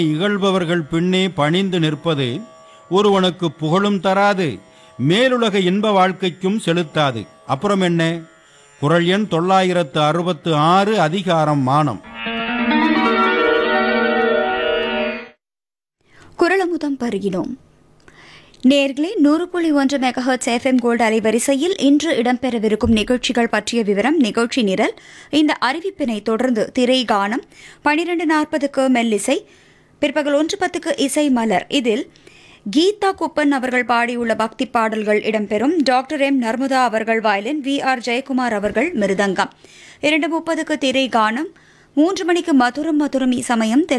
இகழ்பவர்கள் பின்னே பணிந்து நிற்பது ஒருவனுக்கு புகழும் தராது மேலுலக இன்ப வாழ்க்கைக்கும் செலுத்தாது அப்புறம் என்ன குரல் எண் தொள்ளாயிரத்து அறுபத்து ஆறு அதிகாரம் மானம் குரலமுதம் பருகினோம் நேர்களே நூறு புள்ளி ஒன்று மெகஹர்ட்ஸ் எஃப்எம் கோல்டு அலைவரிசையில் இன்று இடம்பெறவிருக்கும் நிகழ்ச்சிகள் பற்றிய விவரம் நிகழ்ச்சி நிரல் இந்த அறிவிப்பினை தொடர்ந்து திரை கானம் பனிரெண்டு நாற்பதுக்கு மெல்லிசை பிற்பகல் ஒன்று பத்துக்கு இசை மலர் இதில் கீதா குப்பன் அவர்கள் பாடியுள்ள பக்தி பாடல்கள் இடம்பெறும் டாக்டர் எம் நர்மதா அவர்கள் வயலின் வி ஆர் ஜெயக்குமார் அவர்கள் மிருதங்கம் இரண்டு முப்பதுக்கு திரை கானம் மூன்று மணிக்கு மதுரம் மதுரம் சமயம்